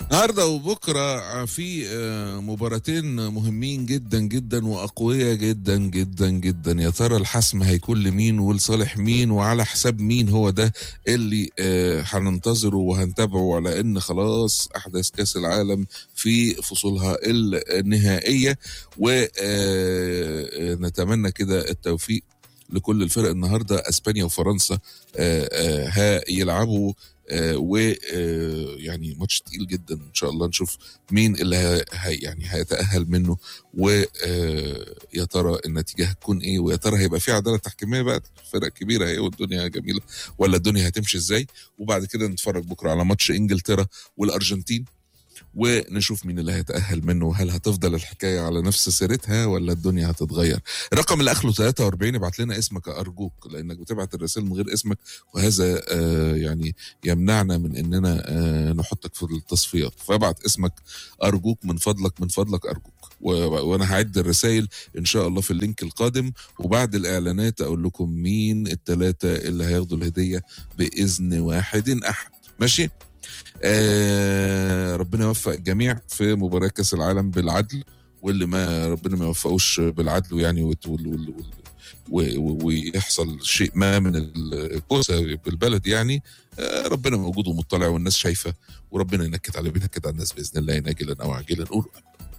النهارده وبكره في آه، مباراتين مهمين جدا جدا واقوياء جدا جدا جدا يا ترى الحسم هيكون لمين ولصالح مين وعلى حساب مين هو ده اللي آه، هننتظره وهنتابعه على ان خلاص احداث كاس العالم في فصولها النهائيه ونتمنى كده التوفيق لكل الفرق النهارده اسبانيا وفرنسا آه، آه، هيلعبوا ويعني ماتش تقيل جدا ان شاء الله نشوف مين اللي هي هي- يعني هيتاهل منه ويا ترى النتيجه هتكون ايه ويا ترى هيبقى في عداله تحكيميه بقى فرق كبيره اهي والدنيا جميله ولا الدنيا هتمشي ازاي وبعد كده نتفرج بكره على ماتش انجلترا والارجنتين ونشوف مين اللي هيتأهل منه هل هتفضل الحكاية على نفس سيرتها ولا الدنيا هتتغير الرقم اللي آخره 43 ابعت لنا اسمك أرجوك لأنك بتبعت الرسائل من غير اسمك وهذا آه يعني يمنعنا من إننا آه نحطك في التصفيات فابعت اسمك أرجوك من فضلك من فضلك أرجوك و- وأنا هعد الرسائل إن شاء الله في اللينك القادم وبعد الإعلانات أقول لكم مين الثلاثة اللي هياخدوا الهدية بإذن واحد أحد ماشي آه ربنا يوفق الجميع في مباراة كأس العالم بالعدل واللي ما ربنا ما يوفقوش بالعدل يعني وت- وال- وال- وال- و- و- ويحصل شيء ما من الكوسه بالبلد يعني آه، ربنا موجود ومطلع والناس شايفه وربنا ينكد على بينكد على الناس باذن الله ناجلا او عاجلا قولوا